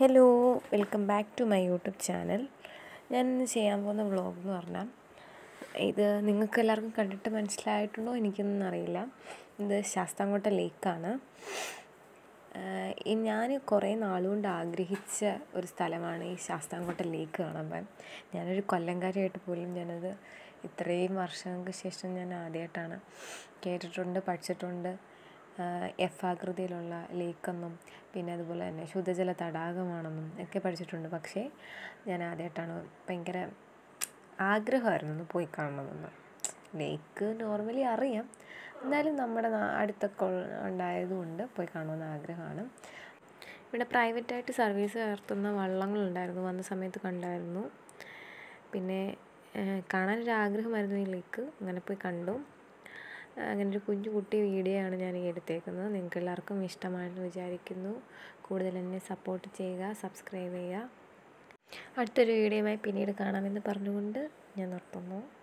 hello welcome back to my YouTube channel ഞാൻ ഇന്ന് ചെയ്യാൻ പോകുന്ന വ്ളോഗ് എന്ന് പറഞ്ഞാൽ ഇത് നിങ്ങൾക്ക് എല്ലാവർക്കും കണ്ടിട്ട് മനസ്സിലായിട്ടുണ്ടോ എനിക്കൊന്നും അറിയില്ല ഇത് ശാസ്താംകോട്ട ലേക്കാണ് ഞാൻ കുറേ നാളുകൊണ്ട് ആഗ്രഹിച്ച ഒരു സ്ഥലമാണ് ഈ ശാസ്താംകോട്ട ലേക്ക് കാണാൻ ഞാനൊരു കൊല്ലംകാരിയായിട്ട് പോലും ഞാനത് ഇത്രയും വർഷങ്ങൾക്ക് ശേഷം ഞാൻ ആദ്യമായിട്ടാണ് കേട്ടിട്ടുണ്ട് പഠിച്ചിട്ടുണ്ട് എഫ് ആകൃതിയിലുള്ള ലേക്കെന്നും പിന്നെ അതുപോലെ തന്നെ ശുദ്ധജല തടാകമാണെന്നും ഒക്കെ പഠിച്ചിട്ടുണ്ട് പക്ഷേ ഞാൻ ആദ്യമായിട്ടാണ് ഭയങ്കര ആഗ്രഹമായിരുന്നു ഒന്ന് പോയി കാണണമെന്ന് ലേക്ക് നോർമലി അറിയാം എന്നാലും നമ്മുടെ അടുത്തൊക്കെ ഉണ്ടായതുകൊണ്ട് പോയി കാണണമെന്ന് ആഗ്രഹമാണ് ഇവിടെ പ്രൈവറ്റായിട്ട് സർവീസ് നടത്തുന്ന വള്ളങ്ങളുണ്ടായിരുന്നു വന്ന സമയത്ത് കണ്ടായിരുന്നു പിന്നെ കാണാനൊരു ആഗ്രഹമായിരുന്നു ഈ ലേക്ക് അങ്ങനെ പോയി കണ്ടു അങ്ങനെ ഒരു കുഞ്ഞു കുട്ടി വീഡിയോ ആണ് ഞാൻ ഈ എടുത്തേക്കുന്നത് നിങ്ങൾക്ക് എല്ലാവർക്കും ഇഷ്ടമാണെന്ന് വിചാരിക്കുന്നു കൂടുതൽ എന്നെ സപ്പോർട്ട് ചെയ്യുക സബ്സ്ക്രൈബ് ചെയ്യുക അടുത്തൊരു വീഡിയോയുമായി പിന്നീട് കാണാമെന്ന് പറഞ്ഞുകൊണ്ട് ഞാൻ നിർത്തുന്നു